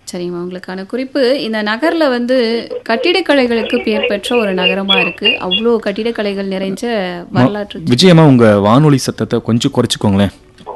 சரிம்மா உங்களுக்கான குறிப்பு இந்த நகர்ல வந்து கட்டிடக்கலைகளுக்கு பெயர் பெற்ற ஒரு நகரமா இருக்கு அவ்வளோ கட்டிடக்கலைகள் நிறைஞ்ச வரலாற்று விஜயம்மா உங்க வானொலி சத்தத்தை கொஞ்சம் குறைச்சிக்கோங்களேன்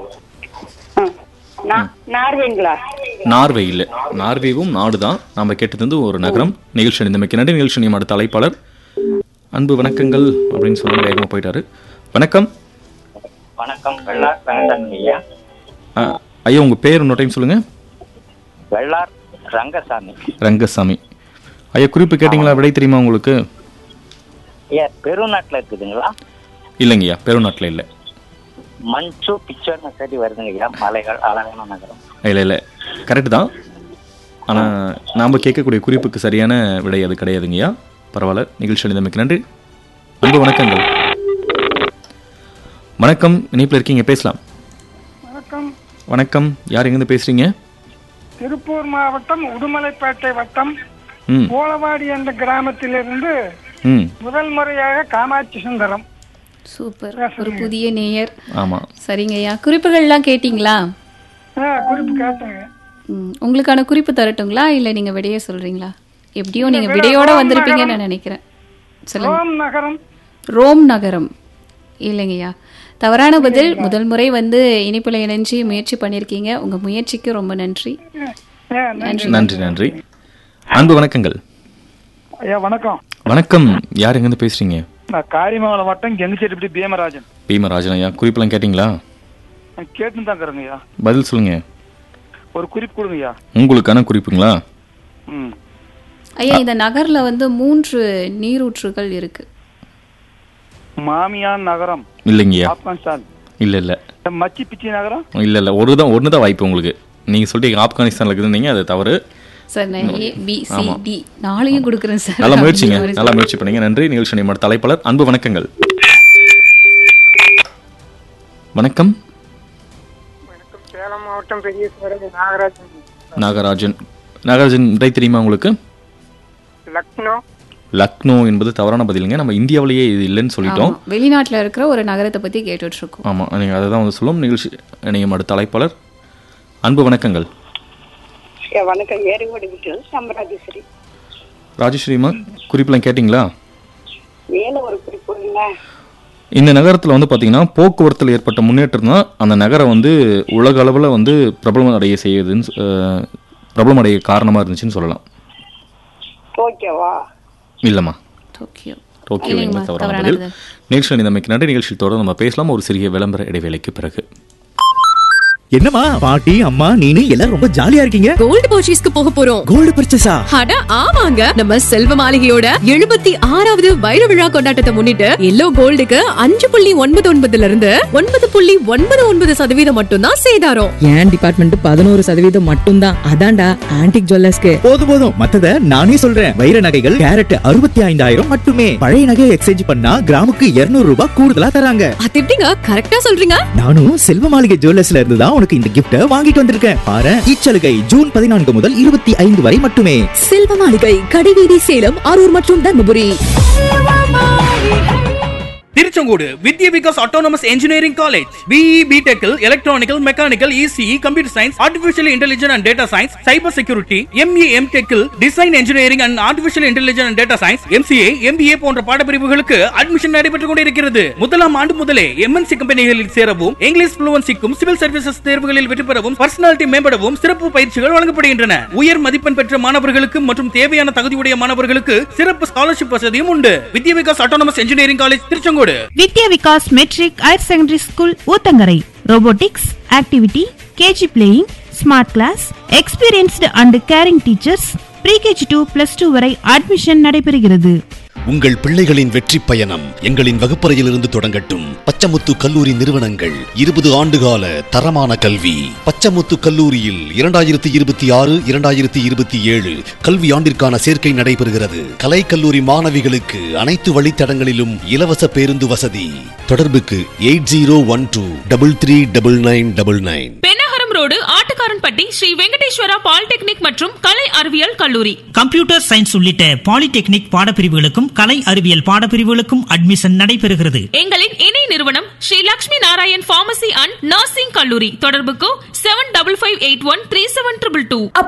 நார்வேங்களா நார்வே இல்லை நார்வேவும் நாடு தான் நாம கேட்டது வந்து ஒரு நகரம் நிகழ்ச்சி அணிந்தமைக்கு நன்றி நிகழ்ச்சி அணியும் அடுத்த அழைப்பாளர் அன்பு வணக்கங்கள் அப்படின்னு சொல்லி வேகமாக போயிட்டாரு வணக்கம் வணக்கம் வெள்ளார் வெங்கடன் ஐயா ஆ, ஐயா உங்க பேர் இன்னொரு டைம் சொல்லுங்க வெள்ளார் ரங்கசாமி ரங்கசாமி ஐயா குறிப்பு கேட்டிங்களா விடை தெரியுமா உங்களுக்கு ஐயா பெருநாட்டில் இருக்குதுங்களா இல்லைங்கய்யா பெருநாட்டில் இல்லை மஞ்சு பிக்சர்னு சரி வருதுங்க ஐயா மலைகள் அழகான நகரம் இல்லை இல்லை கரெக்டு தான் ஆனால் நாம் கேட்கக்கூடிய குறிப்புக்கு சரியான விடை அது கிடையாதுங்கய்யா பரவாயில்ல நிகழ்ச்சி அணிந்தமைக்கு நன்றி அன்பு வணக்கங்கள் வணக்கம் இணைப்பில் இருக்கீங்க பேசலாம் வணக்கம் வணக்கம் யார் எங்கேருந்து பேசுறீங்க திருப்பூர் மாவட்டம் உடுமலைப்பேட்டை வட்டம் ம் ஓலவாடி என்ற கிராமத்திலிருந்து ம் முதல் முறையாக காமாட்சி சுந்தரம் சூப்பர் ஒரு புதிய நேயர் ஆமாம் சரிங்கய்யா குறிப்புகள்லாம் கேட்டிங்களா ஆ, குறிப்பு கேட்டேங்க ம், உங்களுக்கான குறிப்பு தரட்டுங்களா இல்லை நீங்க விடையே சொல்றீங்களா எப்படியோ நீங்க விடையோட வந்திருப்பீங்கன்னு நான் நினைக்கிறேன் சொல்லுங்க ரோம் நகரம் ரோம் நகரம் இல்லைங்கய்யா தவறான பதில் முதல் முறை வந்து இனிப்புல இணைஞ்சு முயற்சி பண்ணியிருக்கீங்க உங்க முயற்சிக்கு ரொம்ப நன்றி ஆ, நன்றி. நன்றி நன்றி அன்பு வணக்கங்கள் ஐயா வணக்கம் வணக்கம் யார் எங்கேருந்து பேசுறீங்க நான் காரியமங்கலம் வட்டம் கெங்குச்சேரிப்பட்டி பீமராஜன் பீமராஜன் ஐயா குறிப்பெல்லாம் கேட்டிங்களா நான் கேட்டுன்னு தான் இருக்கிறேங்க ஐயா பதில் சொல்லுங்க ஒரு குறிப்பு கொடுங்க ஐயா உங்களுக்கான குறிப்புங்களா ம் ஐயா இந்த நகர்ல வந்து மூன்று நீரூற்றுகள் இருக்கு மாமியான் நகரம் இல்லைங்கய்யா ஆப்கானிஸ்தான் இல்லை இல்லை மச்சி பிச்சி நகரம் இல்லை இல்லை ஒரு தான் ஒன்று தான் வாய்ப்பு உங்களுக்கு நீங்கள் சொல்லிட்டு ஆப்கானிஸ்தானில் இருக்குதுன்னீங்க அது தவறு சார் நான் ஏ பி சி டி நாளையும் கொடுக்குறேன் சார் நல்லா முயற்சிங்க நல்லா முயற்சி பண்ணீங்க நன்றி நிகழ்ச்சி நியமன தலைப்பாளர் அன்பு வணக்கங்கள் வணக்கம் வணக்கம் சேலம் மாவட்டம் பெரிய நாகராஜன் நாகராஜன் நாகராஜன் விடை தெரியுமா உங்களுக்கு லக்னோ லக்னோ என்பது தவறான பதிலுங்க நம்ம இந்தியாவிலேயே இது இல்லைன்னு சொல்லிட்டோம் ஆமா. வெளிநாட்டுல இருக்கிற ஒரு நகரத்தை பத்தி கேட்டுட்டு இருக்கோம் ஆமாம் நீங்கள் அதை தான் வந்து சொல்லும் நிகழ்ச்சி நீங்கள் அடுத்த அழைப்பாளர் அன்பு வணக்கங்கள் ஐயா, வணக்கம் ஏறுபடி விட்டு சம்பராஜேஸ்வரி ராஜஸ்ரீமா குறிப்பெல்லாம் கேட்டிங்களா மேல ஒரு குறிப்பு இல்ல இந்த நகரத்தில் வந்து பார்த்தீங்கன்னா போக்குவரத்தில் ஏற்பட்ட முன்னேற்றம் தான் அந்த நகரம் வந்து உலக அளவில் வந்து பிரபலம் அடைய செய்யுதுன்னு சொ- அஹ், பிரபலம் அடைய காரணமாக இருந்துச்சுன்னு சொல்லலாம் டோக்கியோவா இல்லைம்மா டோக்கியோ டோக்கியோ இல்லைங்கம்மா, என்பது தவறான தவறான பதில் பதில். நிகழ்ச்சி நமக்கு நன்றி நிகழ்ச்சியில் தொடர்ந்து நம்ம பேசலாம் ஒரு சிறிய விளம்பர இடைவேளைக்கு பிறகு என்னம்மா பாட்டி அம்மா நீனு எல்லாரும் ரொம்ப ஜாலியா இருக்கீங்க கோல்டு பர்ச்சேஸ்க்கு போக போறோம் கோல்டு பர்ச்சேஸா அட ஆமாங்க நம்ம செல்வ மாளிகையோட எழுபத்தி ஆறாவது வைர விழா கொண்டாட்டத்தை முன்னிட்டு எல்லோ கோல்டுக்கு அஞ்சு புள்ளி ஒன்பது ஒன்பதுல இருந்து ஒன்பது புள்ளி ஒன்பது ஒன்பது சதவீதம் மட்டும்தான் சேதாரம் என் டிபார்ட்மெண்ட் பதினோரு சதவீதம் மட்டும்தான் அதான்டா ஆன்டிக் ஜுவல்லர்ஸ்க்கு போதும் போதும் மத்தத நானே சொல்றேன் வைர நகைகள் கேரட் அறுபத்தி ஐந்தாயிரம் மட்டுமே பழைய நகையை எக்ஸ்சேஞ்ச் பண்ணா கிராமுக்கு 200 ரூபாய் கூடுதலா தராங்க அது எப்படிங்க கரெக்டா சொல்றீங்க நானும் செல்வ மாளிகை ஜுவல்லர்ஸ்ல இருந்து தான் உனக்கு இந்த கிஃப்ட வாங்கிட்டு வந்திருக்கேன் பாரு இச்சலுகை ஜூன் பதினான்கு முதல் இருபத்தி ஐந்து வரை மட்டுமே செல்வ மாளிகை கடைவீதி சேலம் அரூர் மற்றும் Dharmapuri Tiruchengode Vidya Vikas autonomous engineering college BE பிடெக்கில் electronical mechanical ECE computer science artificial intelligence and data science cyber security ME எம் டெக்கில் design engineering and artificial intelligence and data science MCA MBA போன்ற பாடப்பிரிவுகளுக்கு அட்மிஷன் நடைபெற்றுக் கொண்டிருக்கிறது முதலாம் ஆண்டு முதலே எம்என்சி கம்பெனிகளில் சேரவும் இங்கிலீஷ் புளுவன்சிக்கும் சிவில் சர்வீசஸ் தேர்வுகளில் வெற்றி பெறவும் பர்சனாலிட்டி மேம்படவும் சிறப்பு பயிற்சிகள் வழங்கப்படுகின்றன உயர் மதிப்பெண் பெற்ற மாணவர்களுக்கு மற்றும் தேவையான தகுதியுடைய மாணவர்களுக்கு சிறப்பு ஸ்காலர்ஷிப் வசதியும் உண்டு Vidya Vikas autonomous engineering college Tiruchengode Vidya Vikas matric higher secondary school Uthangarai robotics activity KG playing smart class experienced and caring teachers pre KG to plus two வரை அட்மிஷன் நடைபெறுகிறது உங்கள் பிள்ளைகளின் வெற்றி பயணம் எங்களின் வகுப்பறையிலிருந்து தொடங்கட்டும் பச்சமுத்து கல்லூரி நிறுவனங்கள் இருபது ஆண்டுகால தரமான கல்வி பச்சமுத்து கல்லூரியில் இரண்டாயிரத்தி இருபத்தி ஆறு இரண்டாயிரத்தி இருபத்தி ஏழு கல்வி ஆண்டிற்கான சேர்க்கை நடைபெறுகிறது கலை கல்லூரி மாணவிகளுக்கு அனைத்து வழித்தடங்களிலும் இலவச பேருந்து வசதி தொடர்புக்கு eight zero one two double three double nine double nine Pennagaram road Attukaranpatti Sri Venkateswara polytechnic மற்றும் கலை அறிவியல் கல்லூரி கம்ப்யூட்டர் சயின்ஸ் உள்ளிட்ட பாலிடெக்னிக் பாடப்பிரிவுகளுக்கும் கலை அறிவியல் பாடப்பிரிவுகளுக்கும் அட்மிஷன் நடைபெறுகிறது எங்களின் இணை நிறுவனம் Sri Lakshmi Narayan pharmacy and nursing கல்லூரி தொடர்புக்கு seven double five eight one three seven triple two